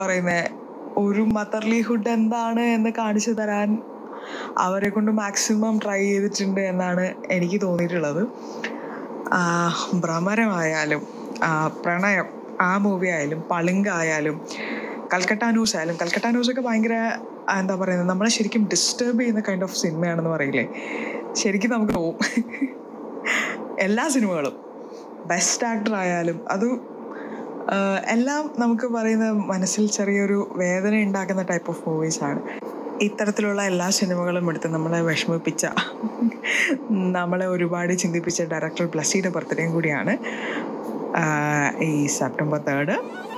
പറയുന്നത് ഒരു മദർലിഹുഡ് എന്താണ് എന്ന് കാണിച്ചു തരാൻ അവരെ കൊണ്ട് മാക്സിമം ട്രൈ ചെയ്തിട്ടുണ്ട് എന്നാണ് എനിക്ക് തോന്നിയിട്ടുള്ളത് ആ, ഭ്രമരമായാലും ആ, പ്രണയം ആ മൂവി ആയാലും പളിങ്ക ആയാലും കൽക്കട്ട ന്യൂസ് ആയാലും കൽക്കട്ട ന്യൂസ് ഒക്കെ ഭയങ്കര ആ, എന്താ പറയുന്നത് നമ്മളെ ശരിക്കും ഡിസ്റ്റർബ് ചെയ്യുന്ന കൈൻഡ് ഓഫ് സിനിമയാണെന്ന് പറയില്ലേ ശരിക്കും നമുക്ക് പോവും എല്ലാ സിനിമകളും ബെസ്റ്റ് ആക്ടർ ആയാലും അത് ആ, എല്ലാം നമുക്ക് പറയുന്ന മനസ്സിൽ ചെറിയൊരു വേദന ഉണ്ടാക്കുന്ന ടൈപ്പ് ഓഫ് മൂവീസാണ് ഇത്തരത്തിലുള്ള എല്ലാ സിനിമകളും എടുത്ത് നമ്മളെ വിഷമിപ്പിച്ച നമ്മളെ ഒരുപാട് ചിന്തിപ്പിച്ച ഡയറക്ടർ ബ്ലസ്സിയുടെ ബർത്ത്ഡേയും കൂടിയാണ് ആ, ഈ സെപ്റ്റംബർ തേർഡ്